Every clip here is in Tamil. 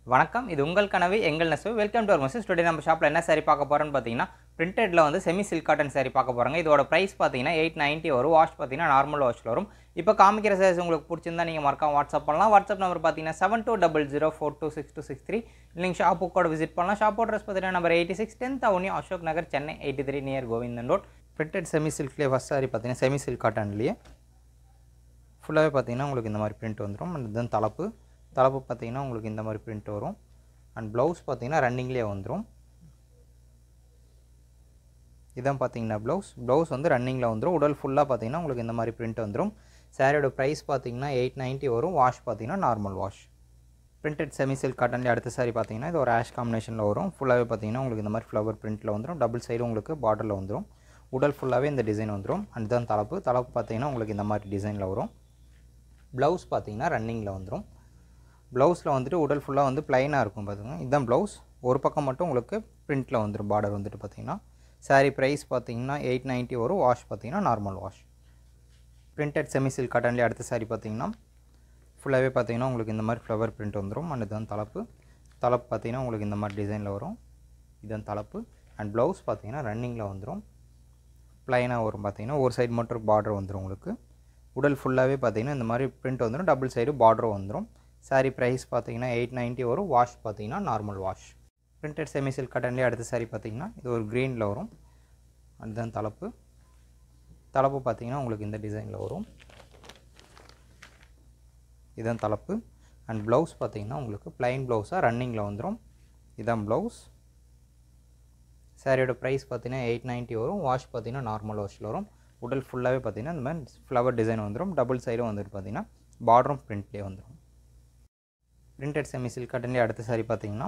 வணக்கம் இது உங்கள் கனவு எங்கள் நெசவு welcome to our message today நம்ம ஷாப்பில் என்ன saree பார்க்க போகிறோன்னு பார்த்தீங்கன்னா பிரிண்டடில் வந்து செமி சில்க் காட்டன் saree பார்க்க போகிறாங்க இதோட ப்ரைஸ் பார்த்தீங்கன்னா எயிட் நைன்ட்டி வரும் வாஷ் பார்த்தீங்கன்னா நார்மல் வாஷில் வரும் இப்போ காமிக்கிற சாரீஸ் உங்களுக்கு பிடிச்சிருந்தா நீங்கள் மறக்காம வாட்ஸ்அப் பண்ணலாம் வாட்ஸ்அப் நம்பர் பார்த்தீங்கன்னா seven two double zero four two six two six three இல்லைங்க ஷாப்பு கூட விசிட் பண்ணலாம் ஷாப் அட்ரஸ் பார்த்தீங்கன்னா number eighty six tenth avenue Ashok Nagar Chennai eighty three near Govindan road printed semi சில்க்லேயே ஃபஸ்ட் saree பார்த்தீங்கன்னா செமி சில்க் காட்டன்லேயே ஃபுல்லாகவே பார்த்தீங்கன்னா உங்களுக்கு இந்த மாதிரி பிரிண்ட் வந்துடும் அண்ட் தென் தலைப்பு தலைப்பு பார்த்தீங்கன்னா உங்களுக்கு இந்த மாதிரி பிரிண்ட் வரும் அண்ட் ப்ளவுஸ் பார்த்தீங்கன்னா ரன்னிங்லேயே வந்துடும் இதான் பார்த்தீங்கன்னா ப்ளவுஸ் ப்ளவுஸ் வந்து ரன்னிங்கில் வந்துடும் உடல் ஃபுல்லாக பார்த்தீங்கன்னா உங்களுக்கு இந்த மாதிரி பிரிண்ட் வந்துடும் சாரியோட ப்ரைஸ் பார்த்தீங்கன்னா எயிட் நைன்ட்டி வரும் வாஷ் பார்த்தீங்கன்னா normal wash printed semi silk காட்டன்லேயே அடுத்த சாரி பார்த்தீங்கன்னா இது ஒரு ஆஷ் காம்பினேஷனில் வரும் ஃபுல்லாகவே பார்த்தீங்கன்னா உங்களுக்கு இந்த மாதிரி ஃப்ளவர் பிரிண்ட்டில் வந்துடும் டபுள் சைடு உங்களுக்கு பார்டரில் வந்துடும் உடல் ஃபுல்லாகவே இந்த டிசைன் வந்துடும் அண்ட் தான் தலைப்பு தலைப்பு பார்த்தீங்கன்னா உங்களுக்கு இந்த மாதிரி டிசைனில் வரும் ப்ளவுஸ் பார்த்தீங்கன்னா ரன்னிங்கில் வந்துடும் ப்ளவுஸில் வந்துட்டு உடல் ஃபுல்லாக வந்து ப்ளைனாக இருக்கும் பார்த்துங்க இதுதான் ப்ளவுஸ் ஒரு பக்கம் மட்டும் உங்களுக்கு பிரிண்ட்டில் வந்துடும் பார்டர் வந்துட்டு பார்த்தீங்கன்னா சாரீ ப்ரைஸ் பார்த்தீங்கன்னா எயிட் நைன்ட்டி வரும் வாஷ் பார்த்தீங்கன்னா normal wash printed semi silk காட்டன்லேயே அடுத்த சாரீ பார்த்தீங்கன்னா ஃபுல்லாகவே பார்த்தீங்கன்னா உங்களுக்கு இந்த மாதிரி ஃப்ளவர் பிரிண்ட் வந்துடும் அண்ட் இதுதான் தலைப்பு தலைப்பு பார்த்தீங்கன்னா உங்களுக்கு இந்த மாதிரி டிசைனில் வரும் இதுதான் தலைப்பு அண்ட் ப்ளவுஸ் பார்த்தீங்கன்னா ரன்னிங்கில் வந்துடும் ப்ளைனாக வரும் பார்த்தீங்கன்னா ஒரு சைடு மட்டும் பார்டர் வந்துடும் உங்களுக்கு உடல் ஃபுல்லாகவே பார்த்தீங்கன்னா இந்த மாதிரி பிரிண்ட் வந்துடும் டபுள் சைடு பார்டரும் வந்துடும் சாரீ ப்ரைஸ் பார்த்தீங்கன்னா எயிட் நைன்ட்டி வரும் வாஷ் பார்த்தீங்கன்னா normal wash printed semi silk காட்டன்லேயே அடுத்த சாரீ பார்த்தீங்கன்னா இது ஒரு க்ரீனில் வரும் அதுதான் தலைப்பு தலைப்பு பார்த்தீங்கன்னா உங்களுக்கு இந்த டிசைனில் வரும் இதுதான் தலைப்பு அண்ட் ப்ளவுஸ் பார்த்தீங்கன்னா உங்களுக்கு ப்ளைன் ப்ளவுஸாக ரன்னிங்கில் வந்துடும் இதுதான் ப்ளவுஸ் சாரியோட ப்ரைஸ் பார்த்தீங்கன்னா எயிட் நைன்ட்டி வரும் வாஷ் பார்த்தீங்கன்னா நார்மல் வாஷில் வரும் உடல் ஃபுல்லாகவே பார்த்தீங்கன்னா இந்த மாதிரி ஃப்ளவர் டிசைன் வந்துடும் டபுள் சைடும் வந்துட்டு பார்த்தீங்கன்னா பார்டரும் பிரிண்ட்லேயே வந்துடும் பிரிண்டட் செமி சில்க் காட்டன்லேயே அடுத்த சாரி பார்த்தீங்கன்னா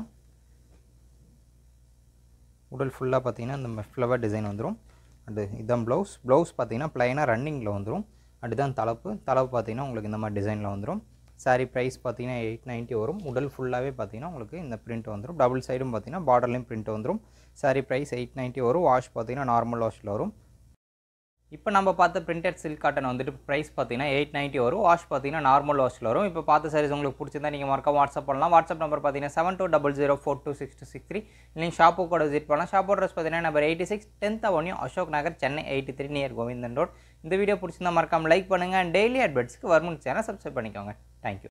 உடல் ஃபுல்லாக பார்த்தீங்கன்னா இந்த ஃப்ளவர் டிசைன் வந்துடும் அண்டு இதுதான் ப்ளவுஸ் ப்ளவுஸ் பார்த்தீங்கன்னா ப்ளைனாக ரன்னிங்கில் வந்துடும் அதுதான் தலைப்பு தலைப்பு பார்த்தீங்கன்னா உங்களுக்கு இந்த மாதிரி டிசைனில் வந்துடும் சாரீ ப்ரைஸ் பார்த்தீங்கன்னா எயிட் நைன்ட்டி வரும் உடல் ஃபுல்லாகவே பார்த்தீங்கன்னா உங்களுக்கு இந்த பிரிண்ட் வந்துடும் டபுள் சைடும் பார்த்தீங்கன்னா பார்டர்லேயும் பிரிண்ட் வந்துடும் சாரீ ப்ரைஸ் எயிட் நைன்ட்டி வரும் வாஷ் பார்த்தீங்கன்னா நார்மல் வாஷில் வரும் இப்போ நம்ம பார்த்த பிரிண்டட் சில்க் காட்டன் வந்துட்டு ப்ரைஸ் பார்த்தீங்கன்னா எயிட் நைன்ட்டி வரும் வாஷ் பார்த்தீங்கன்னா நார்மல் வாஷில் வரும் இப்போ பார்த்த சாரீஸ் உங்களுக்கு பிடிச்சிருந்தா நீங்கள் மறக்காம வாட்ஸ்அப் பண்ணலாம் வாட்ஸ்அப் நம்பர் பார்த்தீங்கன்னா seven two double zero four two six two six three நீங்கள் ஷாப்பு கூட விசிட் பண்ணலாம் ஷாப் அட்ரஸ் பார்த்தீங்கன்னா நம்பர் எயிட்டி சிக்ஸ் டென்த் அவனியும் Ashok Nagar Chennai eighty three near Govindan road இந்த வீடியோ பிடிச்சிருந்தா மறக்காம லைக் பண்ணுங்கள் அண்ட் டெய்லி அட்வர்ட்ஸ்க்கு வர்மன் சேனல் சப்ஸ்கிரைப் பண்ணிக்கோங்க தேங்க்யூ